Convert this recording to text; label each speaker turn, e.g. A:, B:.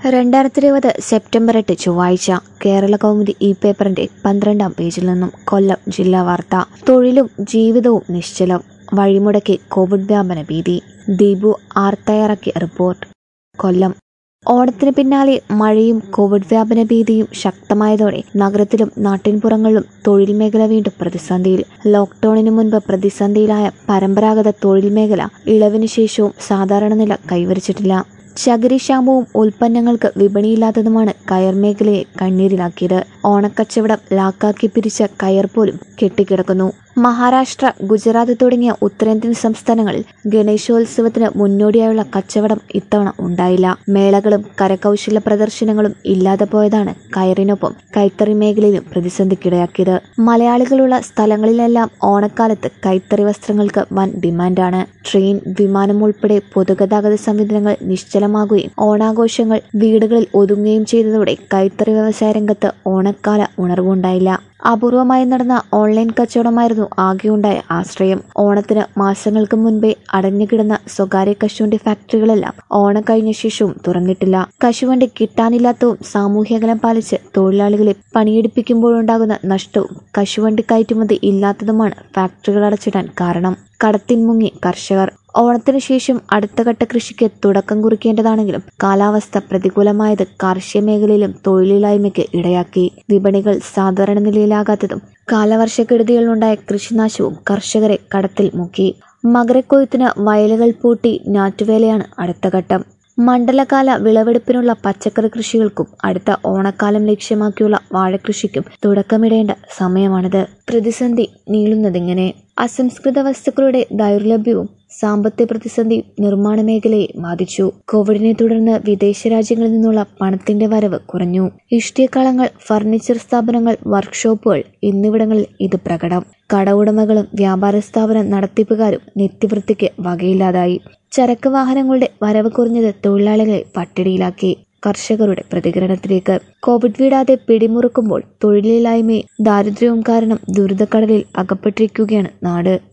A: രണ്ടായിരത്തി ഇരുപത് സെപ്റ്റംബർ എട്ട് ചൊവ്വാഴ്ച കേരള കൗമുദി ഇ പേപ്പറിന്റെ പന്ത്രണ്ടാം പേജിൽ നിന്നും കൊല്ലം ജില്ലാ വാർത്ത തൊഴിലും ജീവിതവും നിശ്ചലം വഴിമുടക്കി കോവിഡ് വ്യാപന ഭീതി ദീപു ആർ തയ്യാറാക്കിയ റിപ്പോർട്ട് കൊല്ലം ഓണത്തിന് പിന്നാലെ മഴയും കോവിഡ് വ്യാപന ഭീതിയും ശക്തമായതോടെ നഗരത്തിലും നാട്ടിൻപുറങ്ങളിലും തൊഴിൽ മേഖല വീണ്ടും പ്രതിസന്ധിയിൽ ലോക്ക്ഡൌണിന് മുൻപ് പ്രതിസന്ധിയിലായ പരമ്പരാഗത തൊഴിൽ മേഖല ഇളവിന് ശേഷവും സാധാരണ നില കൈവരിച്ചിട്ടില്ല ചകിരിക്ഷാമവും ഉൽപ്പന്നങ്ങൾക്ക് വിപണിയില്ലാത്തതുമാണ് കയർ മേഖലയെ കണ്ണീരിലാക്കിയത് ഓണക്കച്ചവടം ലാക്കാക്കി പിരിച്ച കയർ പോലും കെട്ടിക്കിടക്കുന്നു മഹാരാഷ്ട്ര ഗുജറാത്ത് തുടങ്ങിയ ഉത്തരേന്ത്യൻ സംസ്ഥാനങ്ങളിൽ ഗണേശോത്സവത്തിന് മുന്നോടിയായുള്ള കച്ചവടം ഇത്തവണ ഉണ്ടായില്ല മേളകളും കരകൗശല പ്രദർശനങ്ങളും ഇല്ലാതെ പോയതാണ് കയറിനൊപ്പം കൈത്തറി മേഖലയിലും പ്രതിസന്ധിക്കിടയാക്കിയത് മലയാളികളുള്ള സ്ഥലങ്ങളിലെല്ലാം ഓണക്കാലത്ത് കൈത്തറി വസ്ത്രങ്ങൾക്ക് വൻ ഡിമാൻഡാണ് ട്രെയിൻ വിമാനം ഉൾപ്പെടെ പൊതുഗതാഗത സംവിധാനങ്ങൾ നിശ്ചലമാകുകയും ഓണാഘോഷങ്ങൾ വീടുകളിൽ ഒതുങ്ങുകയും ചെയ്തതോടെ കൈത്തറി വ്യവസായ രംഗത്ത് ഓണക്കാല ഉണർവുണ്ടായില്ല അപൂർവമായി നടന്ന ഓൺലൈൻ കച്ചവടമായിരുന്നു ആകെയുണ്ടായ ആശ്രയം ഓണത്തിന് മാസങ്ങൾക്ക് മുൻപേ അടഞ്ഞുകിടന്ന സ്വകാര്യ കശുവണ്ടി ഫാക്ടറികളെല്ലാം ഓണം കഴിഞ്ഞ ശേഷവും തുറന്നിട്ടില്ല കശുവണ്ടി കിട്ടാനില്ലാത്തതും സാമൂഹ്യകലം പാലിച്ച് തൊഴിലാളികളെ പണിയെടുപ്പിക്കുമ്പോഴുണ്ടാകുന്ന നഷ്ടവും കശുവണ്ടി കയറ്റുമതി ഇല്ലാത്തതുമാണ് ഫാക്ടറികൾ അടച്ചിടാൻ കാരണം കടത്തിൻ മുങ്ങി കർഷകർ ഓണത്തിനു ശേഷം അടുത്ത ഘട്ട കൃഷിക്ക് തുടക്കം കുറിക്കേണ്ടതാണെങ്കിലും കാലാവസ്ഥ പ്രതികൂലമായത് കാർഷിക മേഖലയിലും തൊഴിലില്ലായ്മയ്ക്ക് ഇടയാക്കി വിപണികൾ സാധാരണ നിലയിലാകാത്തതും കാലവർഷക്കെടുതികളിലുണ്ടായ കൃഷിനാശവും കർഷകരെ കടത്തിൽ മുക്കി മകരക്കൊയ്ത്തിന് വയലുകൾ പൂട്ടി ഞാറ്റുവേലയാണ് അടുത്ത ഘട്ടം മണ്ഡലകാല വിളവെടുപ്പിനുള്ള പച്ചക്കറി കൃഷികൾക്കും അടുത്ത ഓണക്കാലം ലക്ഷ്യമാക്കിയുള്ള വാഴകൃഷിക്കും തുടക്കമിടേണ്ട സമയമാണിത് പ്രതിസന്ധി നീളുന്നതിങ്ങനെ അസംസ്കൃത വസ്തുക്കളുടെ ദൗർലഭ്യവും സാമ്പത്തിക പ്രതിസന്ധി നിർമ്മാണ മേഖലയെ ബാധിച്ചു കോവിഡിനെ തുടർന്ന് വിദേശ രാജ്യങ്ങളിൽ നിന്നുള്ള പണത്തിന്റെ വരവ് കുറഞ്ഞു ഇഷ്ടിയക്കളങ്ങൾ ഫർണിച്ചർ സ്ഥാപനങ്ങൾ വർക്ക്ഷോപ്പുകൾ എന്നിവിടങ്ങളിൽ ഇത് പ്രകടം കട ഉടമകളും വ്യാപാര സ്ഥാപന നടത്തിപ്പുകാരും നിത്യവൃത്തിക്ക് വകയില്ലാതായി ചരക്ക് വാഹനങ്ങളുടെ വരവ് കുറഞ്ഞത് തൊഴിലാളികളെ പട്ടിണിയിലാക്കി കർഷകരുടെ പ്രതികരണത്തിലേക്ക് കോവിഡ് വീടാതെ പിടിമുറുക്കുമ്പോൾ തൊഴിലില്ലായ്മയും ദാരിദ്ര്യവും കാരണം ദുരിതക്കടലിൽ അകപ്പെട്ടിരിക്കുകയാണ് നാട്